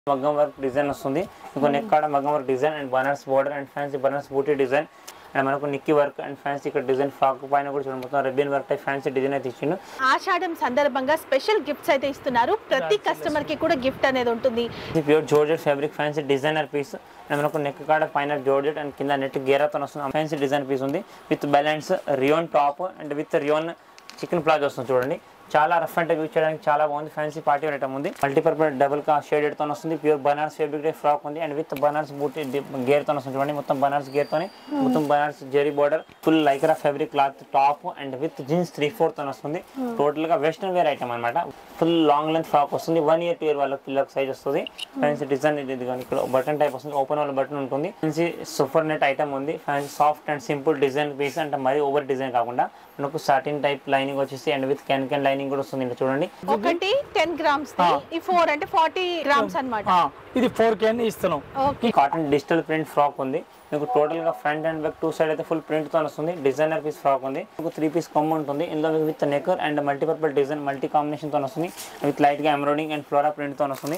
మగ్గం work design వస్తుంది ఇంకో నెక్ కాడ మగ్గం work design and Banaras border and fancy Banaras బూటీ డిజైన్ అండ్ మనకు నిక్కీ వర్క్ అండ్ ఫ్యాన్సీ ఇక్కడ డిజైన్ ఫ్రాక్ పైన కూడా చూడండి మొత్తం ribbon work type fancy design అయితే ఇచ్చిండు ఆషాఢం సందర్భంగా స్పెషల్ గిఫ్ట్స్ అయితే ఇస్తున్నారు ప్రతి కస్టమర్ కి కూడా గిఫ్ట్ అనేది ఉంటుంది ఇది pure georgette fabric fancy designer piece and మనకు నెక్ కాడ పైన జోర్జెట్ అండ్ కింద నెట్ గేరాతో వస్తుంది ఫ్యాన్సీ డిజైన్ పీస్ ఉంది with balance rayon top and with rayon chikan palazzo వస్తుంది చూడండి చాలా రఫ్ అండ్ యూజ్ చేయడానికి చాలా బాగుంది ఫ్యాన్సీ పార్టీ వేర్ ఐటమ్ ఉంది మల్టీపర్పల్ డబుల్ కా షేడెడ్ తో వస్తుంది ప్యూర్ బనార్స్ ఫేబ్రిక్ ఫ్రాక్ ఉంది అండ్ విత్ బనార్స్ బూటీ గేర్ తో వస్తుంది చూడండి మొత్తం బనార్స్ గేర్ తోని మొత్తం బనార్స్ జెరీ border full lycra fabric cloth top and with jeans three four తో వస్తుంది టోటల్ గా వెస్టర్న్ వేర్ ఐటమ్ అనమాట ఫుల్ లాంగ్ లెంత్ ఫ్రాక్ వస్తుంది వన్ ఇయర్ టూ ఇయర్ వాళ్ళ పిల్లలకు సైజ్ వస్తుంది ఫ్యాన్సీ డిజైన్ ఇది ఇది కానీ ఇక్కడ బటన్ టైప్ వస్తుంది ఓపెన్ వాళ్ళ బటన్ ఉంటుంది ఫ్యాన్సీ సూపర్ నెట్ ఐటమ్ ఉంది fancy soft and simple design piece అంటే మరీ ఓవర్ డిజైన్ కాకుండా మనకు సాటిన్ టైప్ లైనింగ్ వచ్చేసి and with can can lining కూడా వస్తుంది ఇక్కడ చూడండి ఒకటి టెన్ గ్రామ్స్ ఆ. ఈ ఫోర్ అంటే ఫార్టీ గ్రామ్స్ అన్నమాట ఆ, ఇది ఫోర్ కే అని ఇస్తున్నాం okay cotton digital print frock ఉంది మీకు టోటల్ గా front and back two side అయితే ఫుల్ ప్రింట్ తో వస్తుంది డిజైనర్ పీస్ ఫ్రాక్ ఉంది మీకు త్రీ పీస్ కొమ్మ ఉంటుంది ఇందులో మీకు with knicker and multipurpose design multi combination తో వస్తుంది విత్ లైట్ గా ఎంబ్రాయిడింగ్ అండ్ ఫ్లోరా ప్రింట్ తో వస్తుంది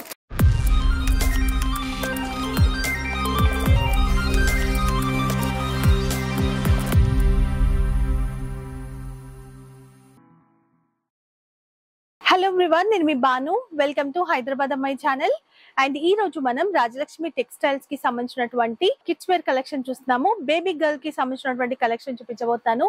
హలో ఎవ్రీవన్ నేను మీ బాను వెల్కమ్ టు హైదరాబాద్ అమ్మాయి ఛానల్ అండ్ ఈ రోజు మనం రాజలక్ష్మి టెక్స్టైల్స్ కి సంబంధించినటువంటి కిడ్స్ వేర్ కలెక్షన్ చూస్తున్నాము బేబీ గర్ల్ కి సంబంధించినటువంటి కలెక్షన్ చూపించబోతాను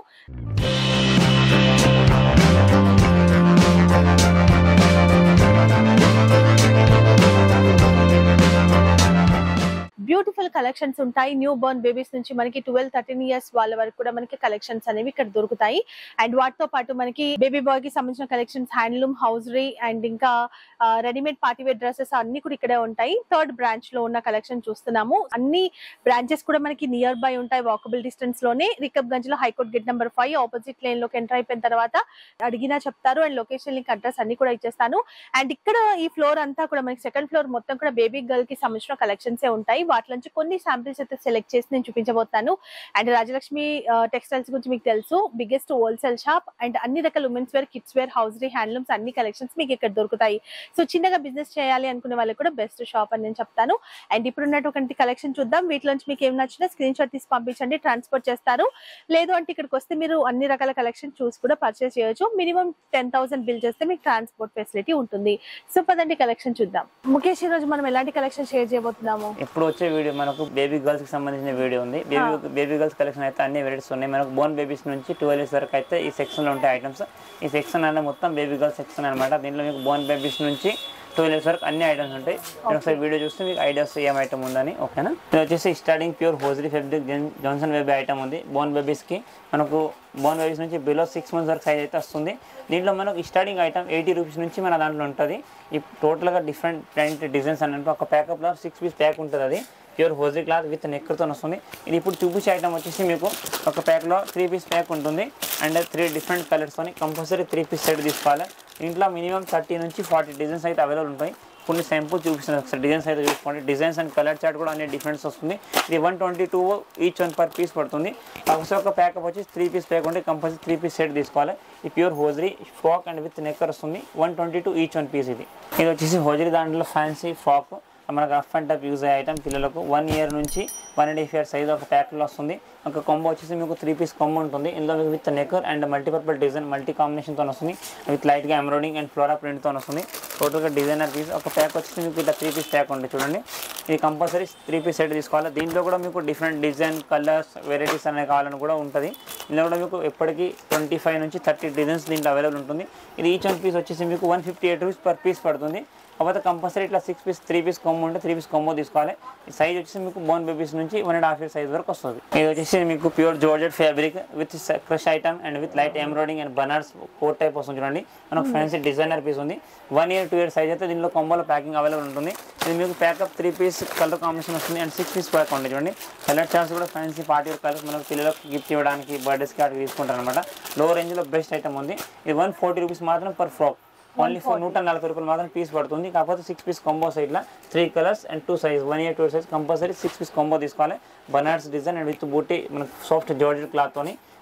బ్యూటిఫుల్ కలెక్షన్స్ ఉంటాయి న్యూ బోర్న్ బేబీస్ నుంచి మనకి ట్వెల్వ్ థర్టీన్ ఇయర్స్ వాళ్ళ వరకు కూడా మనకి కలెక్షన్స్ అనేవి ఇక్కడ దొరుకుతాయి అండ్ వాటితో పాటు మనకి బేబీ బాయ్ కి సంబంధించిన కలెక్షన్స్ హ్యాండ్లూమ్ హౌజరీ అండ్ ఇంకా రెడీమేడ్ పార్టీ వేర్ డ్రెస్సెస్ అన్ని కూడా ఇక్కడే ఉంటాయి థర్డ్ బ్రాంచ్ లో ఉన్న కలెక్షన్ చూస్తున్నాము అన్ని బ్రాంచెస్ కూడా మనకి నియర్ బై ఉంటాయి వాకబుల్ డిస్టెన్స్ లోనే రికబ్ గంజ్ లో high court gate number five opposite lane లోకి ఎంటర్ అయిపోయిన తర్వాత అడిగినా చెప్తారు అండ్ లొకేషన్ లింక్ అడ్రస్ అన్ని కూడా ఇచ్చేస్తాను అండ్ ఇక్కడ ఈ ఫ్లోర్ అంతా కూడా మనకి సెకండ్ ఫ్లోర్ మొత్తం కూడా బేబీ గర్ల్ కి సంబంధించిన కలెక్షన్స్ ఉంటాయి వాటి నుంచి కొన్ని శాంపిల్స్ అయితే సెలెక్ట్ చేసి నేను చూపించబోతాను అండ్ రాజలక్ష్మి టెక్స్టైల్స్ గురించి మీకు తెలుసు బిగ్గెస్ట్ హోల్సేల్ షాప్ అండ్ అన్ని రకాల women's wear kids wear hosiery handlooms అన్ని కలెక్షన్స్ మీకు ఇక్కడ దొరుకుతాయి సో చిన్నగా బిజినెస్ చేయాలి అనుకునే వాళ్ళకి కూడా బెస్ట్ షాప్ అని నేను చెప్తాను అండ్ ఇప్పుడు ఉన్నటువంటి కలెక్షన్ చూద్దాం వీటిలోంచి మీకు ఏం నచ్చినా స్క్రీన్ షాట్ తీసి పంపించండి ట్రాన్స్పోర్ట్ చేస్తారు లేదు అంటే ఇక్కడికి వస్తే మీరు అన్ని రకాల కలెక్షన్ చూసి కూడా పర్చేస్ చేయొచ్చు మినిమం టెన్ థౌసండ్ బిల్ చేస్తే మీకు ట్రాన్స్పోర్ట్ ఫెసిలిటీ ఉంటుంది సో పదండి కలెక్షన్ చూద్దాం ముఖేష్ ఈ రోజు మనం ఎలాంటి కలెక్షన్ షేర్ చేయబోతున్నాము ఇప్పుడు వచ్చే వీడియో మనకు బేబీ గర్ల్స్ కి సంబంధించిన వీడియో ఉంది బేబీ బేబీ గర్ల్స్ కలెక్షన్ అయితే అన్ని వెరైటీస్ ఉన్నాయి మనకు బోన్ బేబీస్ నుంచి ట్వెల్వ్ ఇయర్స్ వరకు అయితే ఈ సెక్షన్ లో ఉంటాయి ఐటమ్స్ ఈ సెక్షన్ అనేది మొత్తం బేబీ గర్ల్స్ సెక్షన్ అనమాట దీంట్లో మీకు బోన్ బేబీస్ నుంచి ట్వెల్వ్ ఇయర్స్ వరకు అన్ని ఐటమ్స్ ఉంటాయి మీరు ఒకసారి వీడియో చూస్తే మీకు ఐడియాస్ ఏం ఐటమ్ ఉందని ఓకేనా ఇది వచ్చేసి starting pure hosiery fabric Johnson baby item ఉంది బోన్ బేబీస్ కి మనకు బోన్ బేబీస్ నుంచి బిలో సిక్స్ మంత్స్ వరకు సైజ్ అయితే వస్తుంది దీంట్లో మనకు స్టార్టింగ్ ఐటమ్ ఎయిటీ రూపీస్ నుంచి మన దాంట్లో ఉంటుంది ఈ టోటల్గా డిఫరెంట్ ప్రింట్ డిజైన్స్ అన్నట్టు ఒక ప్యాకప్లో సిక్స్ పీస్ ప్యాక్ ఉంటుంది అది ప్యూర్ హోజరీ క్లాత్ విత్ నెక్కర్తో వస్తుంది ఇది ఇప్పుడు చూపించే ఐటమ్ వచ్చేసి మీకు ఒక ప్యాక్లో త్రీ పీస్ ప్యాక్ ఉంటుంది అండ్ త్రీ డిఫరెంట్ కలర్స్తోని కంపల్సరీ త్రీ పీస్ సెట్ తీసుకోవాలి ఇంట్లో మినిమం థర్టీ నుంచి ఫార్టీ డిజైన్స్ అయితే అవైలబుల్ ఉంటాయి కొన్ని శాంపుల్ చూపిస్తున్నాను ఒకసారి డిజైన్స్ అయితే చూసుకోండి డిజైన్స్ అండ్ కలర్ చార్ట్ కూడా అన్ని డిఫరెన్స్ వస్తుంది ఇది one twenty two each one per piece పడుతుంది ఒకసారి ఒక ప్యాకప్ వచ్చి త్రీ పీస్ ప్యాక్ ఉంటే కంపల్సరీ త్రీ పీస్ సెట్ తీసుకోవాలి ఈ pure hosiery frock and with knicker వస్తుంది one twenty two each one piece ఇది ఇది వచ్చేసి హోజరీ దాంట్లో ఫ్యాన్సీ ఫ్రాక్ మనకు రఫ్ అండ్ టప్ యూజ్ అయ్యే ఐటమ్ పిల్లలకు వన్ ఇయర్ నుంచి one and half year size ఒక ప్యాక్లో వస్తుంది ఒక కొమ్మ వచ్చేసి మీకు త్రీ పీస్ కొమ్మ ఉంటుంది ఇందులో మీకు with knicker and multipurpose design multi కాంబినేషన్తో వస్తుంది విత్ లైట్గా ఎంబ్రాయిడింగ్ అండ్ ఫ్లోరా ప్రింట్తో వస్తుంది టోటల్గా డిజైనర్ పీస్ ఒక ప్యాక్ వచ్చేసి మీకు ఇట్లా త్రీ పీస్ ప్యాక్ ఉంటుంది చూడండి ఇది కంపల్సరీ త్రీ పీస్ సెట్ తీసుకోవాలి దీంట్లో కూడా మీకు డిఫరెంట్ డిజైన్ కలర్స్ వెరైటీస్ అనేవి కావాలని కూడా ఉంటుంది ఇందులో కూడా మీకు ఎప్పటికీ ట్వంటీ ఫైవ్ నుంచి థర్టీ డిజైన్స్ దీంట్లో అవైలబుల్ ఉంటుంది ఇది ఈచ్ వన్ పీస్ వచ్చేసి మీకు one fifty eight rupees per piece పడుతుంది కాకపోతే కంపల్సరీ ఇట్లా సిక్స్ పీస్ త్రీ పీస్ కొమ్మ ఉంటే త్రీ పీస్ కొమ్మ తీసుకోవాలి ఈ సైజ్ వచ్చేసి మీకు బోన్ బేబీస్ నుంచి one and half year size వరకు వస్తుంది ఇది వచ్చేసి మీకు pure georgette fabric with crush item and with light embroidering and Banaras coat type వస్తుంది చూడండి మనకు ఫ్యాన్సీ డిజైనర్ పీస్ ఉంది one year two year size అయితే దీనిలో కొమ్మలో ప్యాకింగ్ అవైలబుల్ ఉంటుంది ఇది మీకు pack of three piece colour combination వస్తుంది అండ్ సిక్స్ పీస్ ప్యాక్ ఉంటుంది చూడండి కలర్ చార్ట్స్ కూడా ఫ్యాన్సీ పార్టీ వేర్ కలర్స్ మనకు పిల్లలకు గిఫ్ట్ ఇవ్వడానికి బర్త్డేస్కి అటు తీసుకుంటారు అనమాట లో రేంజ్లో బెస్ట్ ఐటమ్ ఉంది ఇది వన్ ఫార్టీ రూపీస్ మాత్రం పర్ ఫ్రాక్ ఓన్లీ ఫర్ నూట నలభై రూపాయలు మాత్రం పీస్ పడుతుంది కాకపోతే సిక్స్ పీస్ కాంబో సైడ్లో three colours and two size one year two size compulsory six piece combo తీసుకోవాలి బనార్స్ డిజైన్ అండ్ విత్ బూటీ మనకు సాఫ్ట్ జార్జెట్ క్లాత్తోని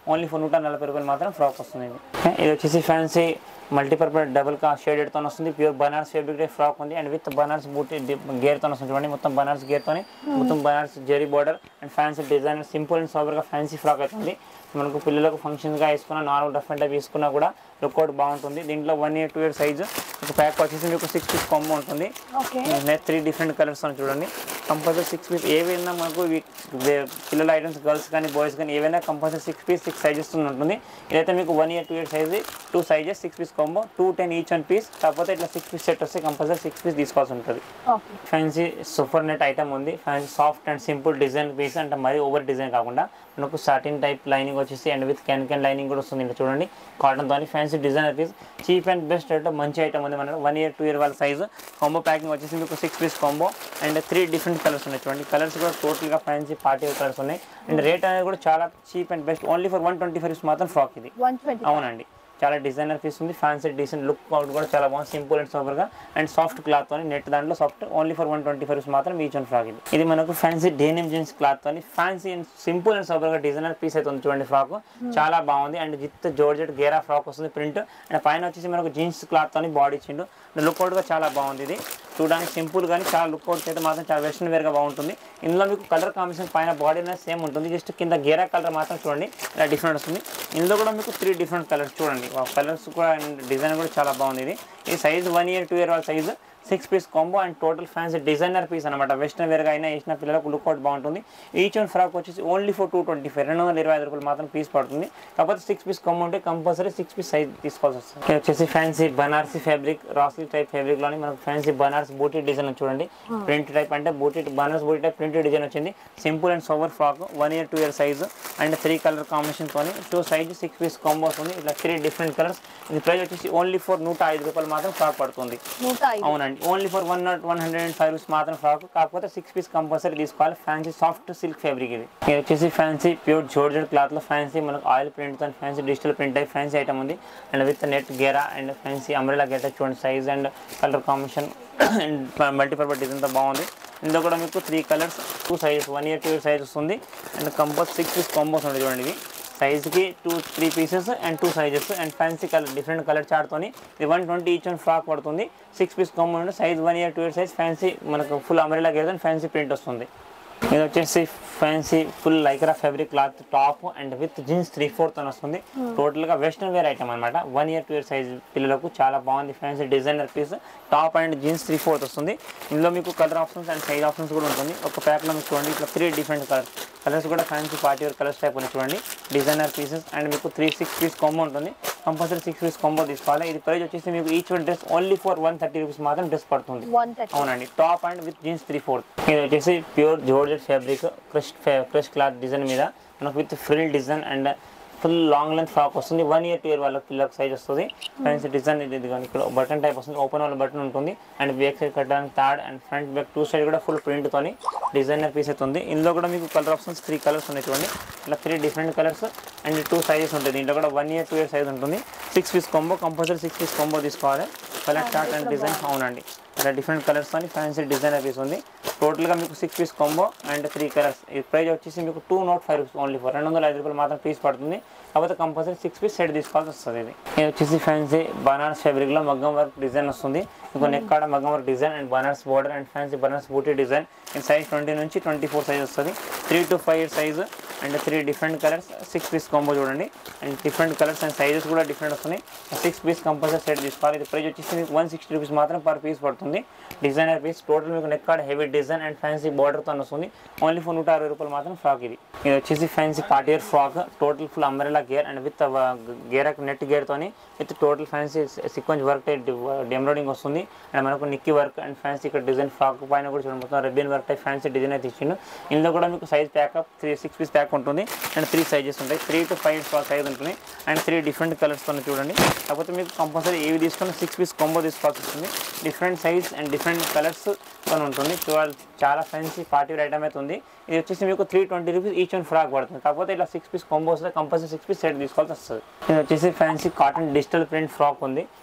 ఓన్లీ ఫర్ నూట నలభై రూపాయలు మాత్రం ఫ్రాక్ వస్తుంది ఇది Okay, ఇది వచ్చేసి ఫ్యాన్సీ మల్టీపర్పల్ డబుల్ కా షేడెడ్తో వస్తుంది ప్యూర్ బనార్స్ ఫేబ్రిక్ ఫ్రాక్ ఉంది అండ్ విత్ బనార్స్ బూటీ గేర్తో వస్తుంది చూడండి మొత్తం బనార్స్ గేర్తోని మొత్తం బనార్స్ జెరీ border and fancy design simple and సోబర్గా ఫ్యాన్సీ ఫ్రాక్ అవుతుంది మనకు పిల్లలకు ఫంక్షన్గా వేసుకున్న నార్మల్ రఫ్ అండ్ టైప్ వేసుకున్నా కూడా లుక్అవుట్ బాగుంటుంది దీంట్లో one year two year size ఒక ప్యాక్ వచ్చేసి మీకు సిక్స్ పీస్ కొమ్మ ఉంటుంది okay next three different colours ఉన్నాయి చూడండి కంపల్సరీ సిక్స్ పీస్ ఏవైనా మనకు వీ- వే- పిల్లల ఐటమ్స్ గర్ల్స్ కానీ బాయ్స్ కానీ ఏవైనా compulsory six piece six sizes ఉంటుంది ఇదైతే మీకు one year two year size two sizes six piece combo two ten each one piece కాకపోతే ఇట్లా సిక్స్ పీస్ సెట్ వస్తే కంపల్సరీ సిక్స్ పీస్ తీసుకోవాల్సి ఉంటుంది okay fancy super net item ఉంది fancy soft and simple design piece అంటే మరీ over design కాకుండా మనకు సాటిన్ టైప్ లైనింగ్ వచ్చేసి and with can can lining కూడా వస్తుంది ఇలా చూడండి కాటన్ తోని fancy designer piece cheap and best rate మంచి ఐటమ్ ఉంది మనకు వన్ ఇయర్ టూ ఇయర్ వాళ్ళ సైజు కాంబో ప్యాకింగ్ వచ్చేసి మీకు six piece combo and three different colours ఉన్నాయి చూడండి కలర్స్ కూడా టోటల్గా ఫ్యాన్సీ పార్టీ కలర్స్ ఉన్నాయి అండ్ రేట్ అనేది కూడా చాలా cheap and best only for one twenty five మాత్రం ఫ్రాక్ ఇది వన్ ట్వంటీ అవునండి చాలా డిజైనర్ పీస్ ఉంది ఫ్యాన్సీ డీసెంట్ లుక్ అవుట్ కూడా చాలా బాగుంది సింపుల్ అండ్ సూపర్ గా అండ్ సాఫ్ట్ క్లాత్ తోని నెట్ దాంట్లో soft only for one twenty five మాత్రం ఈచ్ వన్ ఫ్రాక్ ఇది ఇది మనకు ఫ్యాన్సీ డేనిమ్ జీన్స్ క్లాత్ తోని fancy and simple and super గా డిజైనర్ పీస్ అయితే ఉంది చూడండి ఫ్రాక్ చాలా బాగుంది అండ్ జిత్ జోర్జెట్ గేరా ఫ్రాక్ వస్తుంది ప్రింట్ అండ్ పైన వచ్చేసి మనకు జీన్స్ క్లాత్ తోని బాడీ ఇచ్చిండు లుక్ అవుట్ గా చాలా బాగుంది ఇది చూడడానికి సింపుల్ కానీ చాలా లుక్ అవుట్ అయితే మాత్రం చాలా వెస్టర్న్ వేర్ గా బాగుంటుంది ఇందులో మీకు కలర్ కాంబినేషన్ పైన బాడీ అనేది సేమ్ ఉంటుంది జస్ట్ కింద గేరా కలర్ మాత్రం చూడండి ఇలా డిఫరెంట్ వస్తుంది ఇందులో కూడా మీకు త్రీ డిఫరెంట్ కలర్స్ చూడండి కలర్స్ కూడా అండ్ డిజైన్ కూడా చాలా బాగుంది ఇది ఈ size one year two year వాళ్ళ size six piece combo and total fancy designer piece అనమాట వెస్టర్న్ వేర్గా అయినా వేసిన పిల్లలకు లుక్ అవుట్ బాగుంటుంది ఈచ్ వన్ ఫ్రాక్ వచ్చేసి only for two twenty five రెండు వందల ఇరవై ఐదు రూపాయలు మాత్రం పీస్ పడుతుంది కాకపోతే సిక్స్ పీస్ కాంబో ఉంటే కంపల్సరీ సిక్స్ పీస్ సైజ్ తీసుకోవాల్సి వస్తుంది ఇది వచ్చేసి ఫ్యాన్సీ బనార్సీ ఫ్యాబ్రిక్ రాసీ టైప్ ఫ్యాబ్రిక్ లోని మనకు ఫ్యాన్సీ బనార్స్ బూటీ డిజైన్ చూడండి ప్రింట్ టైప్ అంటే బూటీ బనార్స్ బూటీ టైప్ ప్రింట్ డిజైన్ వచ్చింది simple and sober frock one year two year size and three colour combination తోని two size six piece combo వస్తుంది ఇట్లా త్రీ డిఫరెంట్ కలర్స్ ఇది ప్రైస్ వచ్చేసి ఓన్లీ ఫర్ నూట ఐదు రూపాయలు మాత్రం ఫ్రాక్ పడుతుంది నూట ఐదు అవునండి only for one nought one hundred and five rupees మాత్రం ఫ్రాక్ కాకపోతే సిక్స్ పీస్ కంపల్సరీ తీసుకోవాలి ఫ్యాన్సీ సాఫ్ట్ సిల్క్ ఫ్యాబ్రిక్ ఇది ఇది వచ్చేసి ఫ్యాన్సీ ప్యూర్ జోర్జెడ్ క్లాత్ లో ఫ్యాన్సీ మనకు ఆయిల్ ప్రింట్ తో ఫ్యాన్సీ డిజిటల్ ప్రింట్ అయ్యి ఫ్యాన్సీ ఐటమ్ ఉంది అండ్ విత్ నెట్ గేరా అండ్ ఫ్యాన్సీ అంబ్రెలా గెట్ చూడండి size and colour combination and multipurpose design తో బాగుంది ఇందులో కూడా మీకు three colours two sizes one year two year size వస్తుంది and compulsory six piece combos ఉంది చూడండి ఇది సైజ్కి two three pieces and two sizes and fancy colour different colour చార్ట్తోని ఇది one twenty each one frock పడుతుంది సిక్స్ పీస్ కాంబో ఉంటే size one year two year size fancy మనకు full అమరేలా గేర్ ఫ్యాన్సీ ప్రింట్ వస్తుంది ఇది వచ్చేసి fancy full lycra fabric cloth top and with jeans three fourth అని వస్తుంది టోటల్ గా వెస్టర్న్ వేర్ ఐటమ్ అనమాట one year two year size పిల్లలకు చాలా బాగుంది fancy designer piece top and jeans three fourth వస్తుంది ఇందులో మీకు colour options and size options కూడా ఉంటుంది ఒక ప్యాక్ లో మీకు చూడండి ఇట్లా త్రీ డిఫరెంట్ కలర్స్ కలర్స్ కూడా fancy party wear colours type ఉన్నాయి చూడండి డిజైనర్ పీసెస్ అండ్ మీకు త్రీ సిక్స్ పీస్ కాంబో ఉంటుంది కంపల్సరీ సిక్స్ పీస్ కాంబో తీసుకోవాలి ఇది ప్రైస్ వచ్చేసి మీకు each one dress only for one thirty rupees మాత్రం డ్రెస్ పడుతుంది వన్ థర్టీ అవునండి top and with jeans three fourth ఇది వచ్చేసి pure georgette fabric crush crush cloth design మీద మనకు with frill design and full long length frock వస్తుంది one year two year వాళ్ళ పిల్లలకు సైజ్ వస్తుంది ఫ్రెండ్స్ డిజైన్ ఇది ఇది కానీ ఇక్కడ బటన్ టైప్ వస్తుంది ఓపెన్ వాళ్ళ బటన్ ఉంటుంది అండ్ బ్యాక్ సైడ్ కట్టడానికి third and front back two side కూడా ఫుల్ ప్రింట్ తోని డిజైనర్ పీస్ అయితే ఉంది ఇందులో కూడా మీకు కలర్ ఆప్షన్స్ త్రీ కలర్స్ ఉన్నాయి చూడండి ఇలా three different colours and two sizes ఉంటుంది దీంట్లో కూడా one year two year size ఉంటుంది six piece combo compulsory six piece combo తీసుకోవాలి కలర్ చార్ట్ అండ్ డిజైన్ అవునండి ఇలా డిఫరెంట్ కలర్స్ తోని ఫ్యాన్సీ డిజైనర్ పీస్ ఉంది టోటల్గా మీకు six piece combo and three colours ఈ ప్రైస్ వచ్చేసి మీకు two nought five rupees only for రెండు వందల ఐదు రూపాయలు మాత్రం పీస్ పడుతుంది కాకపోతే కంపల్సరీ సిక్స్ పీస్ సెట్ తీసుకోవాల్సి వస్తుంది ఇది ఇది వచ్చేసి ఫ్యాన్సీ బనారస్ ఫ్యాబ్రిక్లో మగ్గం వర్క్ డిజైన్ వస్తుంది ఇంకో నెక్ కాడ మగ్గం work design and Banaras border and fancy Banaras బూటీ డిజైన్ ఈ సైజ్ ట్వంటీ నుంచి ట్వంటీ ఫోర్ సైజ్ వస్తుంది three to five year size and three different colours six piece combo చూడండి and different colours and sizes కూడా డిఫరెంట్ వస్తున్నాయి six piece compulsory set తీసుకోవాలి ఇది price వచ్చేసి మీకు వన్ సిక్స్టీ రూపీస్ మాత్రం పర్ పీస్ పడుతుంది డిజైనర్ పీస్ టోటల్ మీకు నెక్ కార్డ్ హెవీ డిజైన్ అండ్ ఫ్యాన్సీ బార్డర్తో వస్తుంది ఓన్లీ ఫర్ నూట అరవై రూపాయలు మాత్రం ఫ్రాక్ ఇది ఇది వచ్చేసి fancy party wear frock total full umbrella గేర్ అండ్ విత్ గేర్ నెట్ గేర్తోని with total fancy sequence work embroidering వస్తుంది అండ్ మనకు నిక్కీ వర్క్ అండ్ ఫ్యాన్సీ ఇక్కడ డిజైన్ ఫ్రాక్ పైన కూడా చూడండి మొత్తం ribbon work type fancy design అయితే ఇచ్చిండు ఇందులో కూడా మీకు size pack up three six piece pack ఉంటుంది అండ్ త్రీ సైజెస్ ఉంటాయి త్రీ టు ఫైవ్ సైజ్ ఉంటుంది అండ్ త్రీ డిఫరెంట్ కలర్స్తో చూడండి కాకపోతే మీకు కంపల్సరీ ఏవి తీసుకుని సిక్స్ పీస్ కాంబో తీసుకోవాల్సి వస్తుంది different size and different colours తో ఉంటుంది చూడాలి చాలా ఫ్యాన్సీ పార్టీ ఐటమ్ అయితే ఉంది ఇది వచ్చేసి మీకు three twenty rupees each one frock పడుతుంది కాకపోతే ఇలా సిక్స్ పీస్ కాంబో వస్తే కంపల్సరీ సిక్స్ పీస్ సెట్ తీసుకోవాల్సి వస్తుంది ఇది వచ్చేసి fancy cotton digital print frock ఉంది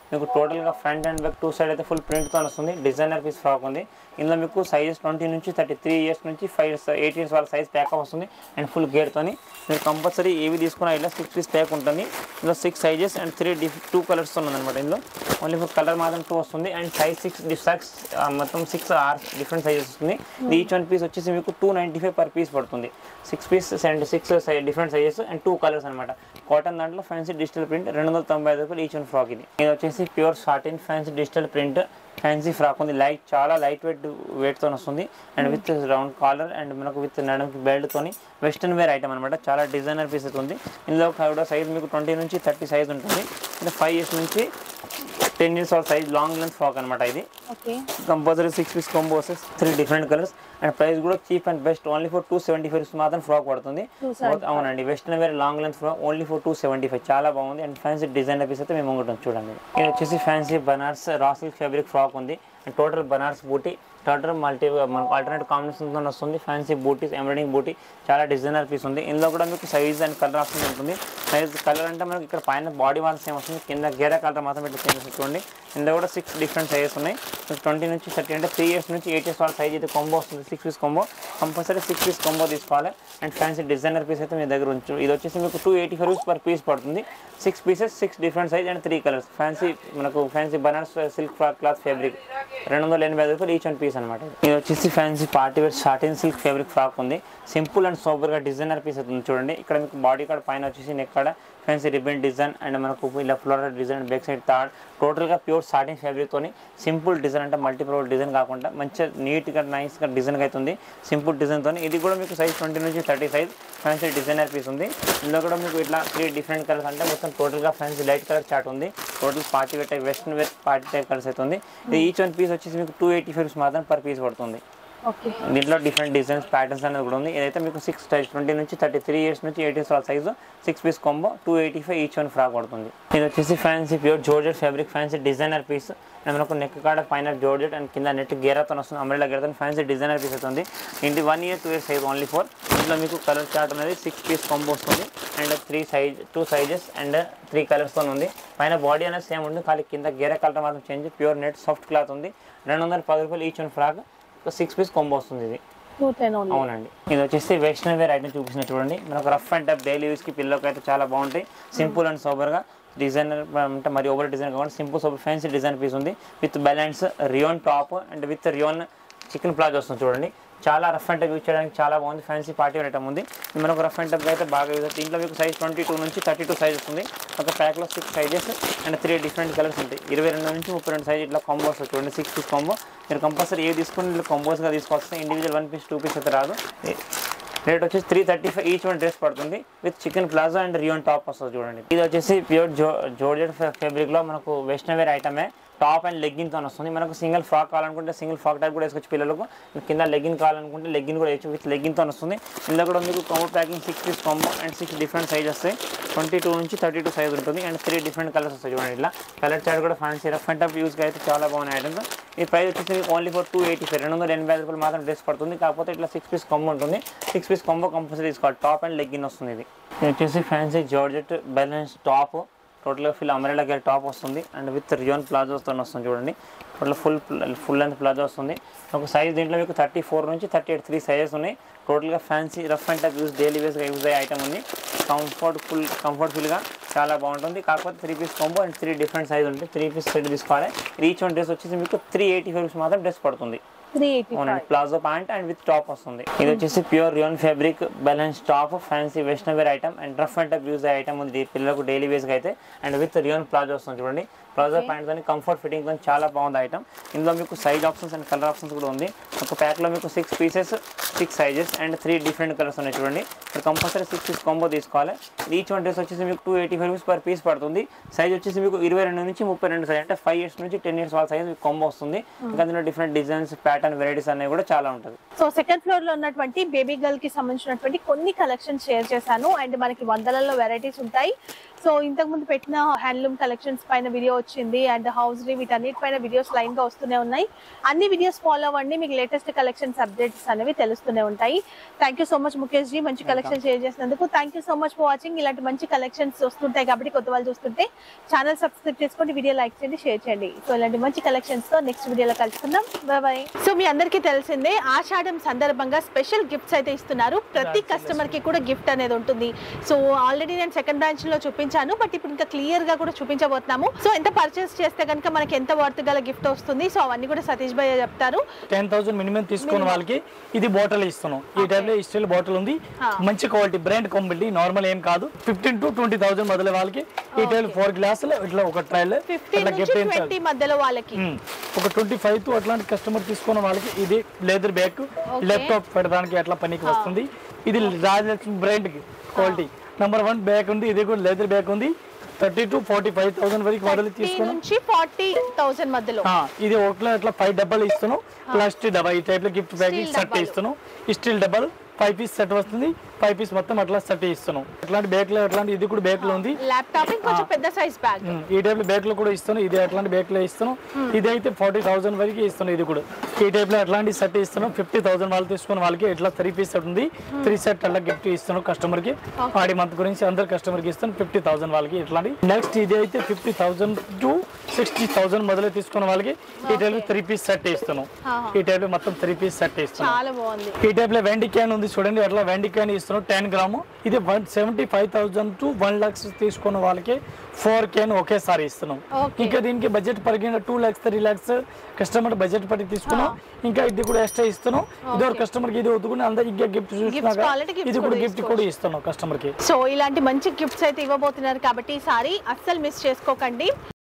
మీకు టోటల్గా front and back two side అయితే ఫుల్ ప్రింట్తో వస్తుంది డిజైనర్ పీస్ ఫ్రాక్ ఉంది ఇందులో మీకు సైజెస్ ట్వంటీ నుంచి థర్టీ త్రీ ఇయర్స్ నుంచి ఫైవ్ ఎయిట్ ఇయర్స్ వాళ్ళ సైజ్ ప్యాకప్ వస్తుంది అండ్ ఫుల్ గేర్తోని మీరు కంపల్సరీ ఏవి తీసుకున్నా ఇలా సిక్స్ పీస్ ప్యాక్ ఉంటుంది ఇందులో సిక్స్ సైజెస్ అండ్ త్రీ డిఫ్ టూ కలర్స్ ఉందన్నమాట ఇందులో ఓన్లీ ఫర్ కలర్ మాత్రం టూ వస్తుంది అండ్ సైజ్ సిక్స్ సిక్స్ మొత్తం సిక్స్ ఆర్ డిఫరెంట్ సైజెస్ వస్తుంది ఈచ్ వన్ పీస్ వచ్చేసి మీకు two ninety five per piece పడుతుంది six piece seventy six different sizes and two colours అనమాట కాటన్ దాంట్లో ఫ్యాన్సీ డిజిటల్ ప్రింట్ రెండు వందల తొంభై ఐదు రూపాయలు ఈచ్ వన్ ఫ్రాక్ ఇది ఇది వచ్చేసి pure satin fancy digital print fancy frock ఉంది లైట్ చాలా లైట్ వెయిట్ వెయిట్తో వస్తుంది and with round collar and మనకు విత్ నడుముకి బెల్ట్తోని వెస్టర్న్ వేర్ ఐటమ్ అనమాట చాలా డిజైనర్ పీస్ ఉంది ఇందులో కూడా సైజ్ మీకు ట్వంటీ నుంచి థర్టీ సైజ్ ఉంటుంది అంటే ఫైవ్ ఇయర్స్ నుంచి టెన్ ఇయర్స్ వాళ్ళ సైజ్ లాంగ్ లెంత్ ఫ్రాక్ అనమాట ఇది okay compulsory six piece combo వస్తుంది three different colours and price కూడా cheap and best only for two seventy five మాత్రం ఫ్రాక్ పడుతుంది 275. అవునండి western wear long length frock only for two seventy five చాలా బాగుంది and fancy design piece అయితే మేము ఉంటుంది చూడండి ఇది వచ్చేసి fancy Banaras raw silk fabric frock ఉంది అండ్ టోటల్ బనార్స్ బూటీ టోటల్ మల్టీ మనకు ఆల్టర్నేట్ కాంబినేషన్తో వస్తుంది ఫ్యాన్సీ బూటీస్ ఎంబ్రాయిడింగ్ బూటీ చాలా డిజైనర్ పీస్ ఉంది ఇందులో కూడా మీకు సైజ్ అండ్ కలర్ ఆప్షన్ ఉంటుంది సైజ్ కలర్ అంటే మనకి ఇక్కడ పైన బాడీ వాల్ సేమ్ వస్తుంది కింద గేరా కలర్ మాత్రం ఇట్లా చేంజ్ వస్తుంది చూడండి ఇందులో కూడా సిక్స్ డిఫరెంట్ సైజెస్ ఉన్నాయి ట్వంటీ నుంచి థర్టీ అంటే త్రీ ఇయర్స్ నుంచి ఎయిట్ ఇయర్స్ వాళ్ళ సైజ్ అయితే కొంబో వస్తుంది six piece combo compulsory six piece combo తీసుకోవాలి అండ్ ఫ్యాన్సీ డిజైనర్ పీస్ అయితే మీ దగ్గర ఉంచు ఇది వచ్చేసి మీకు two eighty five rupees per piece పడుతుంది six pieces six different size and three colours fancy మనకు fancy Banaras silk frock cloth fabric రెండు వందల ఎనభై ఐదు రూపాయలు ఈచ్ వన్ పీస్ అనమాట ఇది వచ్చేసి fancy party wear satin silk fabric frock ఉంది సింపుల్ అండ్ సోబర్గా డిజైనర్ పీస్ అవుతుంది చూడండి ఇక్కడ మీకు బాడీ కార్డ్ పైన వచ్చేసి నెక్ కాడ ఫ్యాన్సీ రిబన్ డిజైన్ అండ్ మనకు ఇలా ఫ్లోరల్ డిజైన్ బ్యాక్ సైడ్ థాడ్ టోటల్గా ప్యూర్ సాటిన్ ఫ్యాబ్రిక్తోని సింపుల్ డిజైన్ అంటే మల్టీప్రోల్ డిజైన్ కాకుండా మంచిగా నీట్గా నైస్గా డిజైన్ అవుతుంది సింపుల్ డిజైన్తో ఇది కూడా మీకు సైజ్ ట్వంటీ నుంచి thirty size fancy designer piece ఉంది ఇందులో కూడా మీకు ఇట్లా త్రీ డిఫరెంట్ కలర్స్ అంటే మొత్తం టోటల్గా ఫ్యాన్సీ లైట్ కలర్ చాట్ ఉంది total party wear type western wear party type colours అయితే ఉంది ఇది ఈచ్ వన్ పీస్ వచ్చేసి మీకు టూ ఎయిటీ ఫైవ్ మాత్రం పర్ పీస్ పడుతుంది ఓకే దీంట్లో డిఫరెంట్ డిజైన్స్ ప్యాటర్న్స్ అనేది కూడా ఉంది ఇదైతే మీకు సిక్స్ సైజ్ ట్వంటీ నుంచి థర్టీ త్రీ ఇయర్స్ నుంచి ఎయిట్ ఇయర్స్ వాళ్ళ size six piece combo two eighty five each one frock పడుతుంది ఇది వచ్చేసి fancy pure georgette fabric fancy designer piece and మనకు నెక్ కాడ పైన జోర్జెట్ అండ్ కింద నెట్ గేరాతో వస్తుంది అమ్రెలా గేరాతో ఫ్యాన్సీ డిజైనర్ పీస్ అవుతుంది ఇంటి one year two years size only four ఇందులో మీకు కలర్ చార్ట్ అనేది సిక్స్ పీస్ కాంబో వస్తుంది and three size two sizes and three కలర్స్తో ఉంది పైన బాడీ అనేది సేమ్ ఉంది ఖాళీ కింద గేరా కలర్ మాత్రం change pure net soft cloth ఉంది రెండు వందల పది రూపాయలు each one frock six piece combo వస్తుంది ఇది టూ టెన్ ఓన్లీ అవునండి ఇది వచ్చేసి వెస్టర్న్ వేర్ ఐటమ్ చూపిస్తున్న చూడండి మనకు రఫ్ అండ్ టఫ్ డైలీ యూస్కి పిల్లలకి అయితే చాలా బాగుంటాయి సింపుల్ అండ్ సోబర్గా డిజైనర్ అంటే మరి ఓవర్ డిజైన్ కాకుండా simple sober fancy design piece ఉంది with balance rayon top and with rayon chikan palazzo వస్తుంది చూడండి చాలా రఫ్ అండ్ టఫ్ యూజ్ చేయడానికి చాలా బాగుంది ఫ్యాన్సీ పార్టీ వేర్ ఐటమ్ ఉంది ఇది మనకు రఫ్ అండ్ టఫ్ అయితే బాగా యూజ్ అవుతుంది దీంట్లో మీకు సైజ్ ట్వంటీ టూ నుంచి థర్టీ టూ సైజ్ వస్తుంది ఒక ప్యాక్లో six sizes and three different colours ఉంటాయి ఇరవై రెండు నుంచి ముప్పై రెండు సైజ్ ఇట్లా కాంబోస్ చూడండి సిక్స్ పీస్ కాంబో మీరు కంపల్సరీ ఏ తీసుకుని ఇట్లా కాంబోస్గా తీసుకోవాల్సింది individual one piece two piece అయితే రాదు రేట్ వచ్చేసి three thirty five each one dress పడుతుంది with chikan palazzo and rayon top వస్తుంది చూడండి ఇది వచ్చేసి ప్యూర్ జో జోర్జెట్ ఫ్యాబ్రిక్లో మనకు వెస్టర్న్ వేర్ ఐటమే టాప్ అండ్ లెగ్గిన్తో వస్తుంది మనకు సింగిల్ ఫ్రాక్ కావాలనుకుంటే సింగిల్ ఫ్రాక్ టైప్ కూడా వేసుకోవచ్చు పిల్లలకు కింద లెగ్గిన్ కావాలనుకుంటే లెగ్గిన్ కూడా వేయచ్చు విత్ లెగ్గిన్తో వస్తుంది ఇందులో కూడా మీకు combo packing six piece combo and six different size వస్తాయి ట్వంటీ టూ నుంచి థర్టీ టూ సైజ్ ఉంటుంది అండ్ త్రీ డిఫరెంట్ కలర్స్ వస్తాయి చూడండి ఇట్లా కలర్ చార్ట్ కూడా ఫ్యాన్సీ రఫ్ అండ్ టఫ్ యూస్గా అయితే చాలా బాగున్నాయి ఐటమ్స్ ఈ ప్రైస్ వచ్చేసి only for two eighty five రెండు వందల ఎనభై ఐదు రూపాయలు మాత్రం డ్రెస్ పడుతుంది కాకపోతే ఇట్లా సిక్స్ పీస్ కాంబో ఉంటుంది సిక్స్ పీస్ కాంబో కంపల్సరీ తీసుకోవాలి టాప్ అండ్ లెగ్గిన్ వస్తుంది ఇది ఇది వచ్చేసి ఫ్యాన్సీ జార్జెట్ బ్యాలెన్స్ టాప్ టోటల్గా ఫుల్ అమరేలా గేర్ టాప్ వస్తుంది అండ్ విత్ రియోన్ ప్లాజోస్తో వస్తుంది చూడండి total full full length palazzo వస్తుంది ఒక సైజ్ దీంట్లో మీకు థర్టీ ఫోర్ నుంచి థర్టీ ఎయిట్ త్రీ సైజెస్ ఉన్నాయి టోటల్గా fancy rough and tough use daily వేస్గా యూజ్ అయ్యే ఐటమ్ ఉంది కంఫర్ట్ ఫుల్ కంఫర్ట్ఫుల్గా చాలా బాగుంటుంది కాకపోతే three piece combo and three different size ఉంటుంది త్రీ పీస్ సెట్ తీసుకోవాలి రీచ్ వన్ డ్రెస్ వచ్చేసి మీకు త్రీ ఎయిటీ ఫైవ్ రూపీస్ మాత్రం డ్రెస్ పడుతుంది త్రీ ఎయిటీ అవునండి palazzo pant and with top వస్తుంది ఇది వచ్చేసి pure rayon fabric balance top fancy western wear item and rough and tough use item ఉంది పిల్లలకు డైలీ వేస్గా అయితే అండ్ విత్ రియోన్ ప్లాజో వస్తుంది చూడండి ప్లాజో ప్యాంట్ తోని కంఫర్ట్ ఫిట్టింగ్ తో చాలా బాగుంది ఐటమ్ ఇందులో మీకు size options and colour options కూడా ఉంది ఒక ప్యాక్లో మీకు six pieces six sizes and three different colours ఉన్నాయి చూడండి మీరు కంపల్సరీ సిక్స్ పీస్ కాంబో తీసుకోవాలి ఈచ్ వన్ డ్రెస్ వచ్చేసి మీకు two eighty five rupees per piece పడుతుంది సైజ్ వచ్చేసి మీకు ఇరవై రెండు నుంచి ముప్పై రెండు సైజ్ అంటే ఫైవ్ ఇయర్స్ నుంచి టెన్ ఇయర్స్ వాళ్ళ సైజ్ కాంబో వస్తుంది ఇంకా అందులో డిఫరెంట్ డిజైన్స్ ప్యాటర్న్ వెరైటీస్ అనేవి కూడా చాలా ఉంటుంది సో సెకండ్ ఫ్లోర్ లో ఉన్నటువంటి బేబీ గర్ల్ కి సంబంధించినటువంటి కొన్ని కలెక్షన్స్ షేర్ చేశాను అండ్ మనకి వందలలో వెరైటీస్ ఉంటాయి సో ఇంతకు ముందు పెట్టిన హ్యాండ్లూమ్ కలెక్షన్స్ పైన వీడియో వచ్చింది అండ్ హౌస్ రీ వీటన్నిటిపైన వీడియోస్ లైన్ గా వస్తూనే ఉన్నాయి అన్ని వీడియోస్ ఫాలో అవ్వండి మీకు లేటెస్ట్ కలెక్షన్స్ అప్డేట్స్ అనేవి తెలుస్తూనే ఉంటాయి thank you so much Mukesh ji మంచి కలెక్షన్ షేర్ చేసినందుకు thank you so much for watching ఇలాంటి మంచి కలెక్షన్స్ వస్తుంటాయి కాబట్టి కొత్త వాళ్ళు చూస్తుంటే ఛానల్ సబ్స్క్రైబ్ చేసుకోండి వీడియో లైక్ చేయండి షేర్ చేయండి సో ఇలాంటి మంచి కలెక్షన్స్ తో నెక్స్ట్ వీడియోలో కలుసుకుందాం బాయ్ బాయ్ సో మీ అందరికీ తెలిసిందే ఆషాఢం సందర్భంగా స్పెషల్ గిఫ్ట్స్ అయితే ఇస్తున్నారు ప్రతి కస్టమర్ కి కూడా గిఫ్ట్ అనేది ఉంటుంది సో ఆల్రెడీ నేను సెకండ్ బ్రాంచ్ లో చూపించాను బట్ ఇప్పుడు ఇంకా క్లియర్ గా కూడా చూపించబోతున్నాము సో ఎంత పర్చేస్ చేస్తే కనుక మనకి ఎంత వర్త్ గల గిఫ్ట్ వస్తుంది సో అవన్నీ కూడా సతీష్ భయ్య చెప్తారు టెన్ థౌసండ్ మినిమం తీసుకున్న వాళ్ళకి ఇది బాటిల్ ఇస్తున్నాం ఈ టైప్ లో స్టీల్ బాటిల్ ఉంది Ah. మంచి క్వాలిటీ బ్రాండ్ కంపెనీ నార్మల్ ఏం కాదు ఫిఫ్టీన్ టు ట్వంటీ థౌసండ్ మొదల వాళ్ళకి ఈ టైప్ ఫోర్ గ్లాసులు ఇట్లా ఒక ట్రైల్ ఫిఫ్టీన్ ఇట్లా నుంచి గిఫ్ట్ ఏం ట్వంటీ మధ్యలో వాళ్ళకి ఉమ్. ఒక ట్వంటీ ఫైవ్ టు అట్లాంటి కస్టమర్ తీసుకున్న వాళ్ళకి ఇది లెదర్ బ్యాగ్ ల్యాప్టాప్ పెట్టడానికి అట్లా పనికి వస్తుంది ఇది రాజలక్ష్మి బ్రాండ్ కి క్వాలిటీ నెంబర్ వన్ బ్యాగ్ ఉంది ఇది కూడా లెదర్ బ్యాగ్ ఉంది thirty to forty five thousand వరకు మోడల్ థర్టీ తీసుకున్నాం నుంచి ఫార్టీ థౌసండ్ మధ్యలో ఆ, ఇది ఒకట్లో ఇట్లా ఫైవ్ డబ్బాలు ఇస్తున్నాం ప్లాస్టిక్ డబ్బా ఈ టైప్ లో గిఫ్ట్ బ్యాగ్ Steel సెట్ డబ్బాలు. ఇస్తున్నాం స్టీల్ డబ్బాలు ఫైవ్ పీస్ సెట్ వస్తుంది ఫైవ్ పీస్ మొత్తం అట్లా సెట్ ఇస్తున్నాం అట్లాంటి బ్యాగ్ లో అట్లాంటి ఇది కూడా బ్యాగ్ లో ఉంది ల్యాప్టాప్ ఇంకొంచెం పెద్ద సైజ్ బ్యాగ్ ఉమ్, ఈ టైప్ లో బ్యాగ్ లో కూడా ఇస్తున్నాం ఇది అట్లాంటి బ్యాగ్ లో ఇస్తున్నాం ఇది అయితే ఫార్టీ థౌసండ్ వరకు ఇస్తున్నాం ఇది కూడా ఈ టైప్ లో అట్లాంటి సెట్ ఇస్తున్నాం ఫిఫ్టీ థౌసండ్ వాళ్ళు తీసుకున్న వాళ్ళకి ఇట్లా త్రీ పీస్ సెట్ ఉంది త్రీ సెట్ అట్లా గిఫ్ట్ ఇస్తున్నాం కస్టమర్ కి ఆడి మంత్ గురించి అందరు కస్టమర్ కి ఇస్తాం ఫిఫ్టీ థౌసండ్ వాళ్ళకి ఇట్లాంటి నెక్స్ట్ ఇది అయితే fifty thousand to sixty thousand మొదలు తీసుకున్న వాళ్ళకి ఈ టైప్ లో త్రీ పీస్ సెట్ ఇస్తున్నాం ఆహా. ఈ టైప్ లో మొత్తం త్రీ పీస్ సెట్ ఇస్తున్నాం చాలా బాగుంది ఈ టైప్ లో వెండి క్యాన్ ఉంది చూడండి అట్లా వెండి క్యాన్ ఇస్తున్నాం టెన్ గ్రాము ఇది one seventy five thousand to one lakhs తీసుకున్న వాళ్ళకి ఫోర్ క్యాన్ ఒకేసారి ఇస్తున్నాం Okay. ఇంకా దీనికి బడ్జెట్ పరిగిన two lakhs three lakhs customer budget పట్టి తీసుకున్నాం ఇంకా ఇది కూడా ఎక్స్ట్రా ఇస్తున్నాం ఇది ఒక కస్టమర్ కి ఇది వద్దుకుని అందరు ఇంకా గిఫ్ట్ చూసినాక కావాలంటే gifts ఇది కూడా కూడా గిఫ్ట్ కూడా ఇస్తున్నాం కస్టమర్ కి సో ఇలాంటి మంచి గిఫ్ట్స్ అయితే ఇవ్వబోతున్నారు కాబట్టి ఈసారి అస్సలు మిస్ చేసుకోకండి